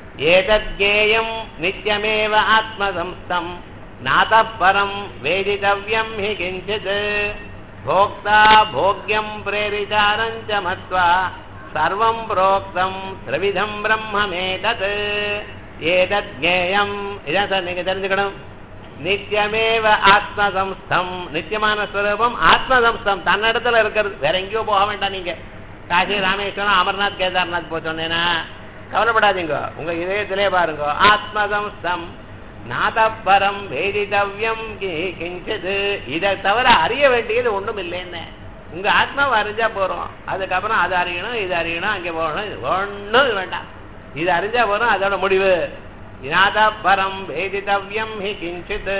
ஏதத்கேயம் நித்யமேவ ஆத்மசம்ஸ்தம் நாதः பரம் வேதிதவ்யம் ஹி கிஞ்சித் भोक्ता भोग्यं प्रेरितारं च मत्वा सर्वं प्रोक्तं त्रिविधं ब्रह्ममेतत् एतत् ज्ञेयम् இதான் நீங்க தெரிஞ்சுக்கணும் நித்தியமேவ ஆத்மசம்ஸ்தம் நித்தியமான ஸ்வரூபம் ஆத்மசம்ஸ்தம் தன்னிடத்துல இருக்கிறது வேற எங்கேயோ போக வேண்டாம் நீங்க காசி ராமேஸ்வரம் அமர்நாத் கேதார்நாத் போய் சொன்னேன்னா கவலைப்படாதீங்க உங்க இதயத்திலே பாருங்க ஆத்மசம்ஸ்தம் நாதப்பரம் வேதிதவ்யம் கிஞ்சது இதை தவிர அறிய வேண்டியது ஒண்ணும் இல்லைன்னு உங்க ஆத்மாவை அறிஞ்சா போறோம் அதுக்கப்புறம் அது அறியணும் இது அறியணும் அங்கே போகணும் இது ஒண்ணும் வேண்டாம் இது அறிஞ்சா போறோம் அதோட முடிவு நாதப்பரம் வேதிதவ்யம் ஹி கிஞ்சித்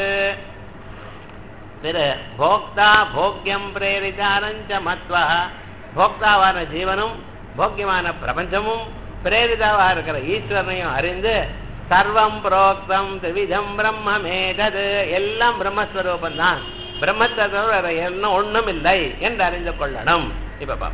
பிற போக்தா போக்கியம் பிரேரிதானஞ்ச மத்வா போக்தாவான ஜீவனும் போக்கியமான பிரபஞ்சமும் பிரேரிதாவா இருக்கிற ஈஸ்வரனையும் அறிந்து சர்வம் புரோக்தம் திவிதம் பிரம்மமேதது எல்லாம் பிரம்மஸ்வரூபம் தான் பிரம்மத்தை தவிர வேற என்ன ஒண்ணும் இல்லை என்று அறிந்து கொள்ளணும் இப்ப பா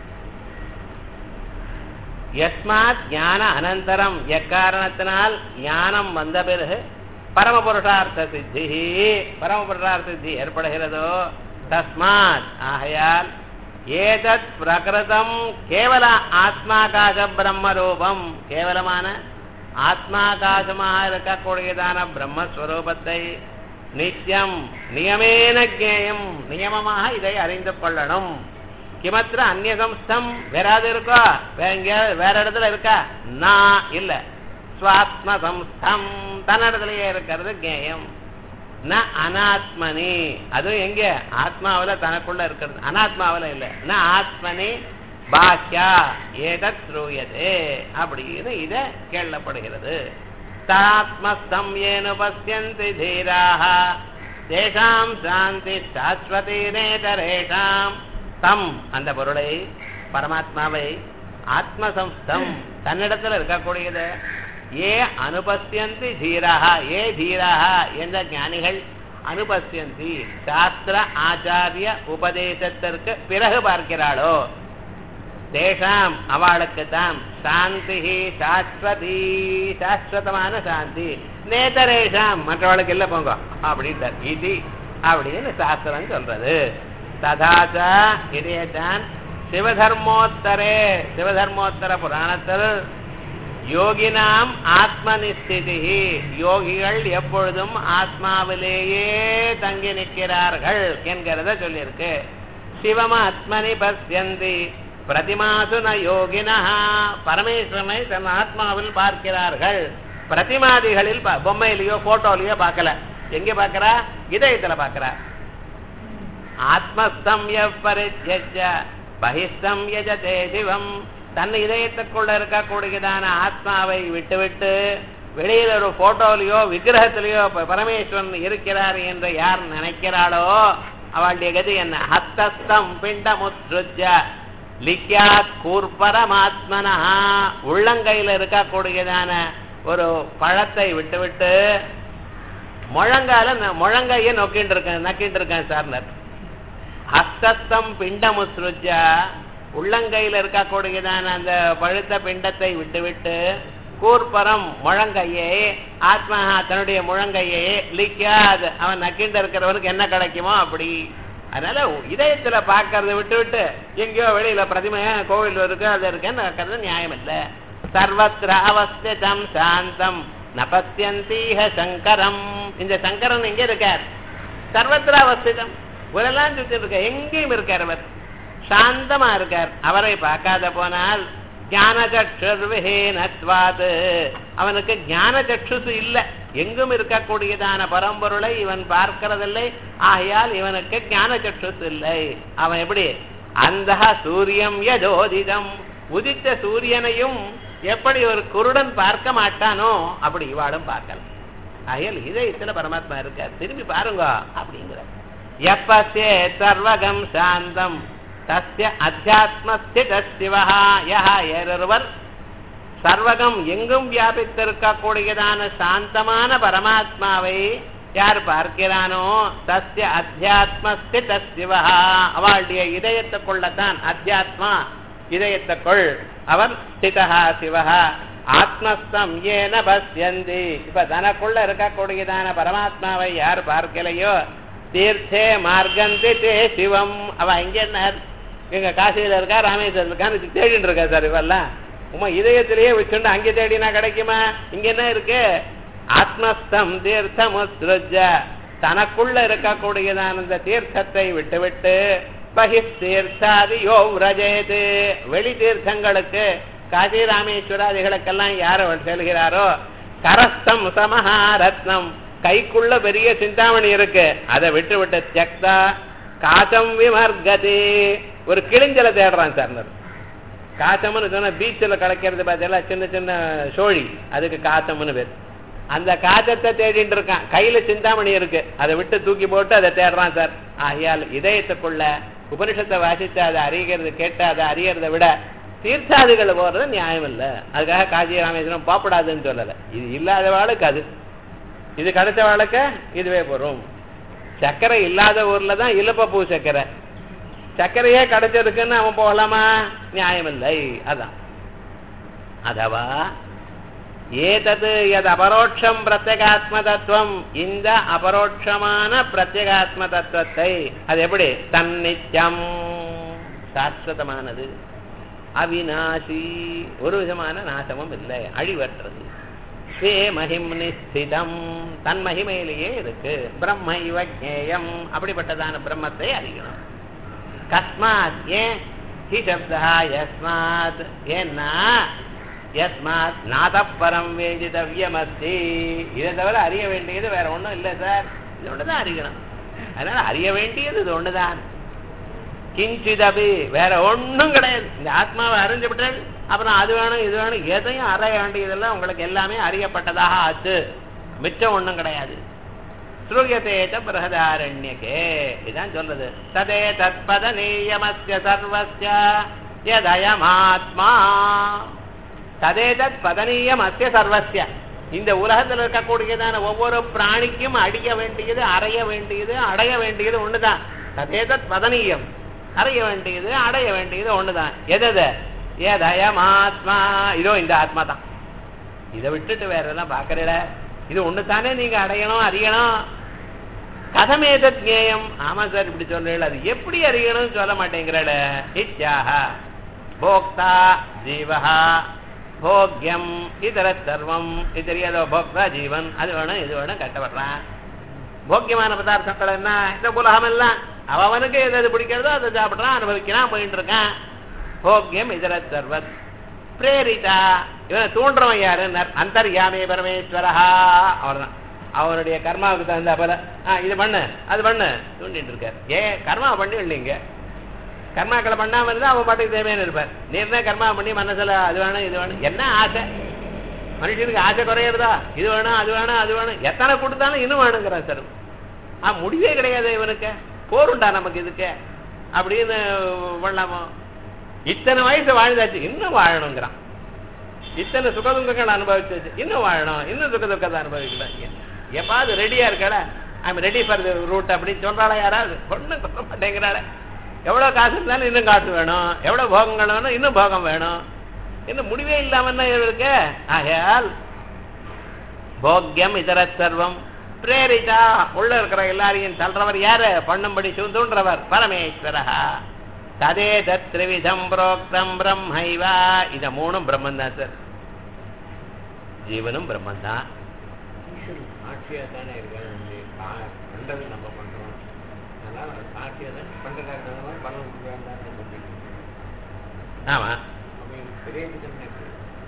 யஸ்மாத் ஞான அனந்தரம் எக்காரணத்தினால் ஞானம் வந்த பிறகு பரமபுருஷார்த்த சித்தி பரமபுருஷார்த்த சித்தி ஏற்படுகிறதோ தஸ்மாத் ஆகையால் ஏதத் பிரகிருதம் கேவல ஆத்மாகாச பிரம்ம ரூபம் கேவலமான ஆத்மாகாசமாக இருக்கக்கூடியதான பிரம்மஸ்வரூபத்தை நித்தியம் நியமேன ஜேயம் நியமமாக இதை அறிந்து கொள்ளணும் கிமத்திர அந்நியசம்ஸ்தம் வேறாவது இருக்கோ வேற எங்கேயாவது வேற இடத்துல இருக்கா நான் இல்ல சுவாத்மசம்ஸ்தம் தன்னிடத்துலயே இருக்கிறது கேயம் ந அனாத்மனி அதுவும் எங்க ஆத்மாவில தனக்குள்ள இருக்கிறது அனாத்மாவில இல்ல ந ஆத்மனி பாக்கியா ஏதத் ஸ்ரூயதே அப்படின்னு இத கேள்விப்படுகிறது தாத்மஸ்தம் ஏனு பசியந்தி தீராக தேசாம் சாந்தி சாஸ்வதி நேதரேஷாம் தம் அந்த பொருளை பரமாத்மாவை ஆத்மசம்ஸ்தம் தன்னிடத்தில் இருக்கக்கூடியது ஏ அனுபசியந்தி தீராக ஏ தீராக என்ற ஞானிகள் அனுபசியந்தி சாஸ்திர ஆச்சாரிய உபதேசத்திற்கு பிறகு பார்க்கிறாளோ தேஷாம் அவளுக்கு தான் சாந்தி சாஸ்வதி சாஸ்வதமான சாந்தி நேதரேஷாம் மற்றவளுக்கு இல்ல போங்க அப்படின்றார் இது அப்படின்னு சாஸ்திரம் சொல்றது ததாச்ச இதையத்தான் சிவதர்மோத்தரே சிவதர்மோத்தர புராணத்தில் யோகினாம் ஆத்மனிஸ்திதி யோகிகள் எப்பொழுதும் ஆத்மாவிலேயே தங்கி நிற்கிறார்கள் என்கிறத சொல்லியிருக்கு சிவமாத்மனி பசியந்தி பிரதிமாசு ந யோகினா பரமேஸ்வரனை தன் ஆத்மாவில் பார்க்கிறார்கள் பிரதிமாதிகளில் பா- பொம்மையிலயோ போட்டோலயோ பார்க்கல எங்க பார்க்கறா இதயத்துல பார்க்கறா ஆத்மஸ்தம் பரித்யஜ பகிஸ்தம் யஜதே சிவம் தன் இதயத்துக்குள்ள இருக்கக்கூடியதான ஆத்மாவை விட்டுவிட்டு வெளியில ஒரு போட்டோலயோ விக்கிரகத்திலேயோ ப- பரமேஸ்வரன் இருக்கிறார் என்று யார் நினைக்கிறாளோ அவளுடைய கதி என்ன ஹத்தஸ்தம் பிண்டமுத்ருஜ லிக்யாத் கூர்பரமாத்மனா உள்ளங்கையில இருக்கக்கூடியதான ஒரு பழத்தை விட்டுவிட்டு முழங்கால ந- முழங்கையை நோக்கிட்டு இருக்கேன் நக்கிட்டு இருக்கேன் சார்னர் ஹஸ்தஸ்தம் பிண்டமுத்ருஜா உள்ளங்கையில இருக்கக்கூடியதான அந்த பழுத்த பிண்டத்தை விட்டுவிட்டு கூர்பரம் முழங்கையே ஆத்மா தன்னுடைய முழங்கையே லிக்காது அவன் நக்கிண்டு இருக்கிறவனுக்கு என்ன கிடைக்குமோ அப்படி அதனால இதயத்துல பார்க்கறத விட்டு விட்டு எங்கேயோ வெளியில பிரதிமையா கோவில் இருக்கு அது இருக்குன்னு நடக்கிறது நியாயம் இல்ல சர்வத்திர அவஸ்திதம் சாந்தம் நபத்தியந்தீக சங்கரம் இந்த சங்கரன் எங்க இருக்கார் சர்வத்திர அவஸ்திதம் உலெல்லாம் சுத்தி இருக்க எங்கேயும் இருக்கார் அவர் சாந்தமா இருக்கார் அவரை பார்க்காத போனால் ஞான சற்றுர்விஹீனத்வாது அவனுக்கு ஞான சற்றுசு இல்ல எங்கும் இருக்கக்கூடியதான பரம்பொருளை இவன் பார்க்கிறதில்லை ஆகையால் இவனுக்கு ஞான சற்றுசு இல்லை அவன் எப்படி அந்த சூரியம் யதோதிதம் உதித்த சூரியனையும் எப்படி ஒரு குருடன் பார்க்க மாட்டானோ அப்படி இவாளும் பார்க்கலாம் ஆகையால் இதயத்துல பரமாத்மா இருக்கார் திரும்பி பாருங்க அப்படிங்கிற எப்பசே சர்வகம் சாந்தம் தஸ்ய அத்தியாத்மஸ்தித சிவஹா யஹா ஏறொருவர் சர்வகம் எங்கும் வியாபித்திருக்கக்கூடியதான சாந்தமான பரமாத்மாவை யார் பார்க்கிறானோ தஸ்ய அத்தியாத்மஸ்தித சிவஹா அவளுடைய இதயத்துக்குள்ளத்தான் அத்தியாத்மா இதயத்துக்குள் அவர் ஸ்திதா சிவஹா ஆத்மஸ்தம் ஏன பஸ்யந்தி இப்ப தனக்குள்ள இருக்கக்கூடியதான பரமாத்மாவை யார் பார்க்கலையோ தீர்த்தே மார்க்கந்தி தே சிவம் அவ இங்க என்ன எங்க காசியில இருக்கா ராமேஸ்வரம் இருக்கான்னு தேடிட்டு இருக்கா சார் இவெல்லாம் உமா இதயத்திலேயே வச்சுண்டு அங்கே தேடினா கிடைக்குமா இங்க என்ன இருக்கு ஆத்மஸ்தம் தீர்த்தமுத்ருஜ தனக்குள்ள இருக்கக்கூடியதான அந்த தீர்த்தத்தை விட்டுவிட்டு பகி தீர்த்தாதி யோ விரஜேது வெளி தீர்த்தங்களுக்கு காசி ராமேஸ்வராதிகளுக்கெல்லாம் யார் அவர் செல்கிறாரோ கரஸ்தம் சமஹாரத்னம் கைக்குள்ள பெரிய சிந்தாமணி இருக்கு அதை விட்டு விட்டு தியக்தா காசம் விமர்கதி ஒரு கிழிஞ்சலை தேடுறான் சார் காசம்னு சொன்னா பீச்சில் கிடைக்கிறது பார்த்தீங்களா சின்ன சின்ன சோழி அதுக்கு காசம்னு பேர் அந்த காசத்தை தேடிட்டு இருக்கான் கையில சிந்தாமணி இருக்கு அதை விட்டு தூக்கி போட்டு அதை தேடுறான் சார் ஆகையால் இதயத்துக்குள்ள உபனிஷத்தை வாசித்து அதை அறிகிறது கேட்டு அதை அறியறதை விட தீர்த்தாதிகள் போறது நியாயம் இல்லை அதுக்காக காஞ்சி ராமேஸ்வரம் பாப்படாதுன்னு சொல்லலை இது இல்லாத வாழ்க்கை அது இது கிடைச்ச வாழ்க்கை இதுவே போறோம் சர்க்கரை இல்லாத ஊர்ல தான் இலப்பப்பூ சர்க்கரை சர்க்கரையே கிடைச்சிருக்குன்னு அவன் போகலாமா நியாயம் இல்லை அதான் அதவா ஏதது எது அபரோட்சம் பிரத்யேகாத்ம தத்துவம் இந்த அபரோட்சமான பிரத்யேகாத்ம தத்துவத்தை அது எப்படி தன்னித்யம் சாஸ்வதமானது அவிநாசி ஒரு விதமான நாசமும் இல்லை அழிவற்றது ஸ்வே மகிம் நிஸ்திதம் தன் மகிமையிலேயே இருக்கு பிரம்ம இவ ஜேயம் அப்படிப்பட்டதான பிரம்மத்தை அறியணும் கஸ்மாத் ஏன் ஹி சப்தா யஸ்மாத் ஏன்னா யஸ்மாத் நாதப்பரம் வேதிதவ்யமஸ்தி இதை தவிர அறிய வேண்டியது வேற ஒண்ணும் இல்லை சார் இது ஒண்ணுதான் அறியணும் அதனால அறிய வேண்டியது இது ஒண்ணுதான் கிஞ்சிதபி வேற ஒண்ணும் கிடையாது இந்த ஆத்மாவை அறிஞ்சு விட்டால் அப்புறம் அது வேணும் இது வேணும் எதையும் அறிய வேண்டியதெல்லாம் உங்களுக்கு எல்லாமே அறியப்பட்டதாக ஆச்சு மிச்சம் ஒண்ணும் கிடையாது ஸ்ரூயதேத பிரகதாரண்யகே இதான் சொல்றது ததே தத்பதனீயமஸ்ய சர்வஸ்ய யதயமாத்மா ததேதத் பதனீயம் அஸ்ய சர்வஸ்ய இந்த உலகத்தில் இருக்கக்கூடியதான ஒவ்வொரு பிராணிக்கும் அடிய வேண்டியது அறைய வேண்டியது அடைய வேண்டியது ஒண்ணுதான் ததேதத் பதனீயம் அறைய வேண்டியது அடைய வேண்டியது ஒண்ணுதான் எது ஏதயமாத்மா இதோ இந்த ஆத்மா தான் இதை விட்டுட்டு வேற எல்லாம் பாக்குறீல இது ஒண்ணு தானே நீங்க அடையணும் அறியணும் கதமேதத் ஞேயம் ஆமா சார் இப்படி சொல்றீங்க அது எப்படி அறியணும்னு சொல்ல மாட்டேங்கிறல இத்யாக போக்தா ஜீவஹா போக்யம் இதர சர்வம் இது தெரியாதோ போக்தா ஜீவன் அது வேணும் இது வேணும் கட்டப்படுறான் போக்கியமான பதார்த்தங்கள் என்ன இந்த உலகம் எல்லாம் அவனுக்கு எது எது பிடிக்கிறதோ அதை சாப்பிடுறான் அனுபவிக்கிறான் போயிட்டு இருக்கான் போக்கியம் இதர சர்வத் பிரேரிதா இவனை தூண்டுறவன் யாரு அந்தர்யாமே பரமேஸ்வரஹா அவர்தான் அவனுடைய கர்மாவுக்கு தகுந்த போல ஆ இது பண்ணு அது பண்ணு தூண்டிட்டு இருக்கார் ஏன் கர்மா பண்ணி இல்லைங்க கர்மாக்களை பண்ணாம இருந்தா அவன் பாட்டுக்கு தேவையான இருப்பார் நீர் தான் கர்மா பண்ணி மனசுல அது வேணும் இது வேணும் என்ன ஆசை மனுஷனுக்கு ஆசை குறையிறதா இது வேணும் அது வேணும் அது வேணும் எத்தனை கொடுத்தாலும் இன்னும் வேணுங்கிறான் சார் ஆ முடிவே கிடையாது இவனுக்கு போருண்டா நமக்கு இதுக்கு அப்படின்னு பண்ணலாமோ இத்தனை வயசு வாழ்ந்தாச்சு இன்னும் வாழணுங்கிறான் இத்தனை சுகதுக்கங்கள் அனுபவிச்சாச்சு இன்னும் வாழணும் இன்னும் சுக துக்கத்தை அனுபவிக்கல எப்பாவது ரெடியா இருக்கல I'm ready for the route அப்படின்னு சொல்றாளா யாராவது ஒன்றும் சொல்ல மாட்டேங்கிறாளே எவ்வளவு காசு இருந்தாலும் இன்னும் காசு வேணும் எவ்வளவு போகங்கள் வேணும் இன்னும் போகம் வேணும் இன்னும் முடிவே இல்லாம என்ன இருக்கு ஆகையால் போக்கியம் இதர சர்வம் பிரேரிதா உள்ள இருக்கிற எல்லாரையும் தள்ளுறவர் யாரு பண்ணும்படி தூண்டுறவர் பரமேஸ்வரஹா ததே தத்ரிவிதம் புரோக்தம் பிரம்மைவா இத மூணும் பிரம்மன் தான் சார் ஜீவனும் பிரம்மன் தான் சாட்சியா தானே இருக்கு பண்றது நம்ம பண்றோம் அதனால சாட்சியா தான் பண்றதாக பண்ண முடியாது ஆமா பெரிய விதம் இருக்கு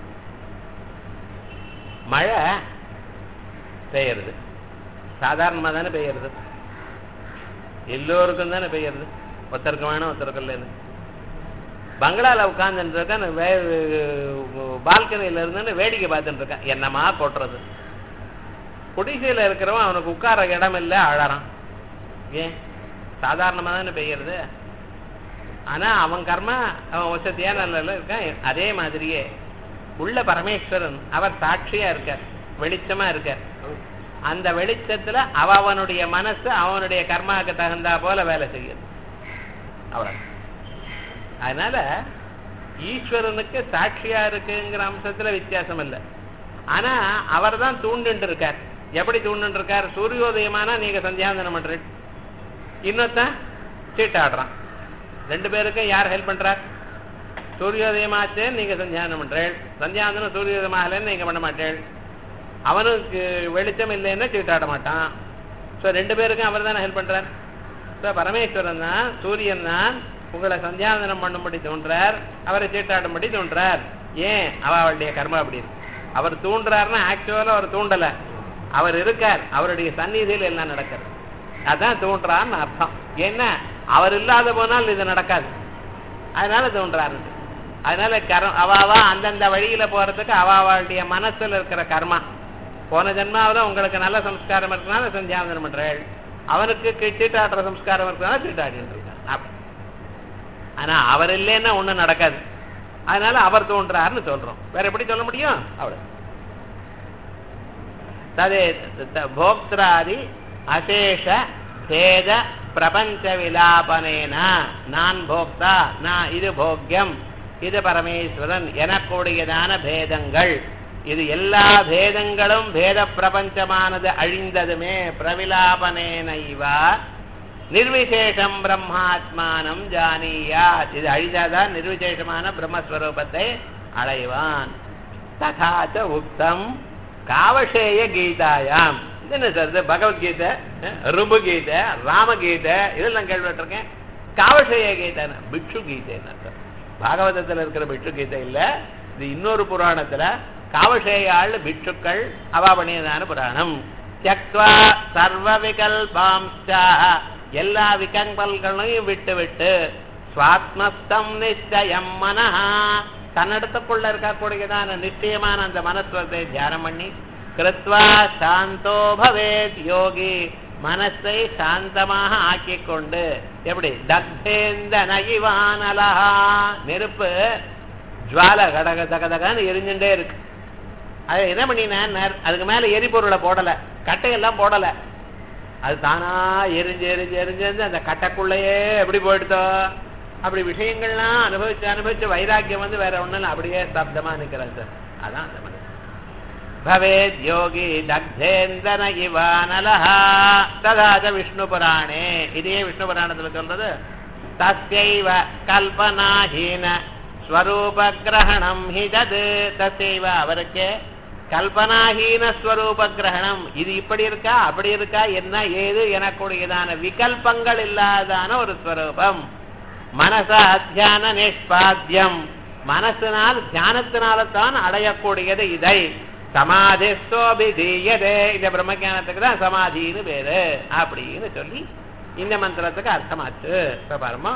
மழை பெய்யறது சாதாரணமா தானே பெய்யறது எல்லோருக்கும் தானே பெய்யறது ஒருத்தருக்கு வேணும் ஒருத்தருக்கு இல்லைன்னு பங்களால உட்கார்ந்துட்டு இருக்கேன் பால்கனியில இருந்து வேடிக்கை பார்த்துட்டு இருக்கேன் என்னமா கொட்டுறது குடிசையில இருக்கிறவன் அவனுக்கு உட்கார இடம் இல்லை அழறான் ஏன் சாதாரணமா தானே பெய்யறது ஆனா அவன் கர்மா அவன் வசதியா நல்ல இருக்கான் அதே மாதிரியே உள்ள பரமேஸ்வரன் அவர் சாட்சியா இருக்கார் வெளிச்சமா இருக்கார் அந்த வெளிச்சத்துல அவ அவனுடைய மனசு அவனுடைய கர்மாவுக்கு தகுந்தா போல வேலை செய்யுது அவ்வளவு அதனால ஈஸ்வரனுக்கு சாட்சியா இருக்குங்கிற அம்சத்துல வித்தியாசம் இல்லை ஆனா அவர் தான் தூண்டுட்டு இருக்கார் எப்படி தூண்டுட்டு இருக்கார் சூரியோதயமானா நீங்க சந்தியாந்தனம் பண்றீங்க இன்னொருத்தன் சீட்டாடுறான் ரெண்டு பேருக்கும் யார் ஹெல்ப் பண்றார் சூரியோதயமாச்சு நீங்க சந்தியானம் பண்றேன் சந்தியாந்தனம் சூரியோதயமாகலன்னு நீங்க பண்ண மாட்டேன் அவனுக்கு வெளிச்சம் இல்லைன்னா சீட்டாட மாட்டான் ஸோ ரெண்டு பேருக்கும் அவர் தானே ஹெல்ப் பண்றார் ஸோ பரமேஸ்வரன் தான் சூரியன் தான் உங்களை சந்தியாந்தனம் பண்ணும்படி தோன்றார் அவரை சீட்டாடும்படி தோன்றார் ஏன் அவ அவளுடைய கர்மா அப்படி இருக்கு அவர் தூண்டுறாருன்னா ஆக்சுவலா அவர் தூண்டல அவர் இருக்கார் அவருடைய சந்நிதியில் எல்லாம் நடக்கிறது அதான் தூண்டுறாருன்னு அர்த்தம் என்ன அவர் இல்லாத போனால் இது நடக்காது அதனால தோன்றாரு அதனால கர அவாவா அந்தந்த வழியில போறதுக்கு அவாவாளுடைய மனசுல இருக்கிற கர்மா போன ஜென்மாவில் உங்களுக்கு நல்ல சம்ஸ்காரம் இருக்கனால சந்தியாவந்தனம் பண்றாள் அவனுக்கு கி- சீட்டாடுற சம்ஸ்காரம் இருக்கனால சீட்டாடிட்டு இருக்கான் அப்படி. ஆனா அவர் இல்லைன்னா ஒண்ணும் நடக்காது அதனால அவர் தோன்றாருன்னு சொல்றோம் வேற எப்படி சொல்ல முடியும் அவ்வளவு ததே த- போக்திராதி அசேஷ பேத பிரபஞ்ச விலாபனேன நான் போக்தா நான் இது போக்யம் இது பரமேஸ்வரன் எனக்கூடியதான பேதங்கள் இது எல்லா பேதங்களும் பேத பிரபஞ்சமானது அழிந்ததுமே பிரவிலாபனேன இவா நிர்விசேஷம் பிரம்மாத்மானம் ஜானியாத் இது அழிந்தாதான் நிர்விசேஷமான பிரம்மஸ்வரூபத்தை அடைவான் ததாச்ச உக்தம் காவஷேய கீதாயாம் இது என்ன சார் இது பகவத்கீதை அஹ், ருபு கீதை ராமகீதை இதெல்லாம் கேள்விப்பட்டிருக்கேன் காவஷேய கீதை பிக்ஷு கீதைன்னு சார் பாகவதத்துல இருக்கிற பிக்ஷு கீதை இல்ல இது இன்னொரு புராணத்துல காவஷேயாள் பிக்ஷுக்கள் அவாபணியதான புராணம் தியக்வா சர்வ விகல்பாம்சா எல்லா விகல்பல்களையும் விட்டு விட்டு சுவாத்மஸ்தம் நிச்சயம் மனஹா தன்னிடத்துக்குள்ள இருக்கக்கூடியதான நிச்சயமான அந்த மனஸ்வரத்தை தியானம் பண்ணி கிருத்வா சாந்தோ பவேத் யோகி மனசை சாந்தமாக ஆக்கிக் கொண்டு எப்படி தக்தேந்த நகிவானலஹா நெருப்பு ஜுவால கடக தகதகான்னு எரிஞ்சுட்டே இருக்கு அது என்ன பண்ணினேன் அதுக்கு மேல எரிபொருளை போடல கட்டையெல்லாம் போடல அது தானா எரிஞ்சு எரிஞ்சு எரிஞ்சு எரிஞ்சு அந்த கட்டைக்குள்ளேயே எப்படி போயிடுதோ அப்படி விஷயங்கள்லாம் அனுபவிச்சு அனுபவிச்சு வைராக்கியம் வந்து வேற ஒண்ணும் இல்ல அப்படியே சப்தமா நிக்கிறது சார் அதான் அந்த மனசு பவேத் யோகி தக்தேந்தன இவானலஹா ததாத விஷ்ணு புராணே இதே விஷ்ணு புராணத்துல சொல்றது தஸ்யைவ கல்பனாஹீன ஸ்வரூப கிரகணம் ஹி தது தஸ்யைவ அவருக்கே கல்பனாஹீன ஸ்வரூப கிரகணம் இது இப்படி இருக்கா அப்படி இருக்கா என்ன ஏது எனக்கூடியதான விகல்பங்கள் இல்லாதான ஒரு ஸ்வரூபம் மனச தியான நிஷ்பாத்தியம் மனசினால் தியானத்தினால தான் அடையக்கூடியது இதை சமாதிஸ்தோபிதீயதே இந்த பிரம்மஜானத்துக்கு தான் சமாதின்னு பேரு அப்படின்னு சொல்லி இந்த மந்திரத்துக்கு அர்த்தமாச்சு இப்ப பாருமா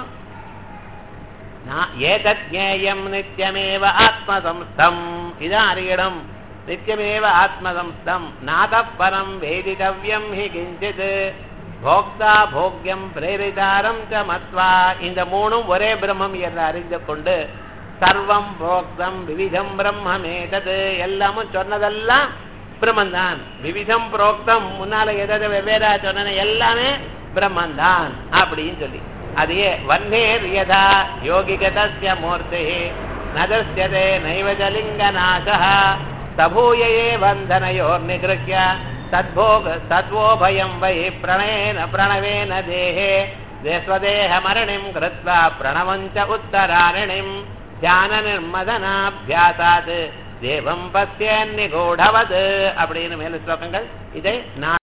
நான் ஏதத் ஞேயம் நித்தியமேவ ஆத்மசம்ஸ்தம் இதான் அறியணும் நித்தியமேவ ஆத்மசம்ஸ்தம் நாதப் பரம் வேதிதவ்யம் ஹி கிஞ்சித் போக்தா போக்யம் பிரேரிதாரம் ச மத்வா இந்த மூணும் ஒரே பிரம்மம் என்று அறிந்து கொண்டு சர்வம் போக்தம் விவிதம் பிரம்மமேதது எல்லாமும் சொன்னதெல்லாம் பிரம்மந்தான் விவிதம் புரோக்தம் முன்னால எதாவது வெவ்வேறா சொன்ன எல்லாமே பிரம்மந்தான் அப்படின்னு சொல்லி அதையே வன்னேர் யதா யோகிகதஸ்ய மூர்த்தி நதஸ்யதே நைவ ஜலிங்கநாசः சபூயயே வந்தனயோர் நிகிருஹ்ய தத்போக தத்வோபயம் வை பிரணேன பிரணவேன தேஹே ஸ்வதேகமரணிம் கிருத்வா பிரணவஞ்ச உத்தராணிம் தியான நிர்மதனாபியாசாத் தேவம் பசிய நிகூடவது அப்படின்னு மேல ஸ்லோகங்கள் இதை நான்